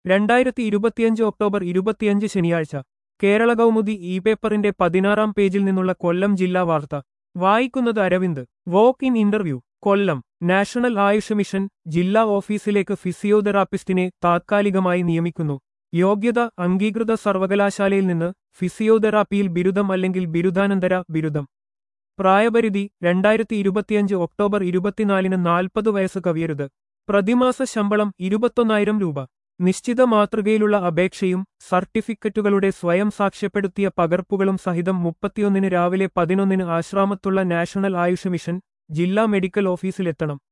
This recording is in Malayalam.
രണ്ടായിരത്തി ഇരുപത്തിയഞ്ച് ഒക്ടോബർ ഇരുപത്തിയഞ്ച് ശനിയാഴ്ച കേരള കൗമുദി ഇ പേപ്പറിന്റെ പതിനാറാം പേജിൽ നിന്നുള്ള കൊല്ലം ജില്ലാ വാർത്ത വായിക്കുന്നത് Aravind walk in interview Kollam national AYUSH mission ജില്ലാ ഓഫീസിലേക്ക് ഫിസിയോതെറാപ്പിസ്റ്റിനെ താത്കാലികമായി നിയമിക്കുന്നു യോഗ്യത അംഗീകൃത സർവകലാശാലയിൽ നിന്ന് ഫിസിയോതെറാപ്പിയിൽ ബിരുദം അല്ലെങ്കിൽ ബിരുദാനന്തര ബിരുദം പ്രായപരിധി രണ്ടായിരത്തി ഇരുപത്തിയഞ്ച് ഒക്ടോബർ ഇരുപത്തിനാലിന് നാൽപ്പത് വയസ്സ് കവിയരുത് പ്രതിമാസ ശമ്പളം ഇരുപത്തൊന്നായിരം രൂപ നിശ്ചിത മാതൃകയിലുള്ള അപേക്ഷയും സർട്ടിഫിക്കറ്റുകളുടെ സ്വയം സാക്ഷ്യപ്പെടുത്തിയ പകർപ്പുകളും സഹിതം മുപ്പത്തിയൊന്നിന് രാവിലെ പതിനൊന്നിന് ആശ്രാമത്തുള്ള നാഷണൽ ആയുഷ് മിഷൻ ജില്ലാ മെഡിക്കൽ ഓഫീസിലെത്തണം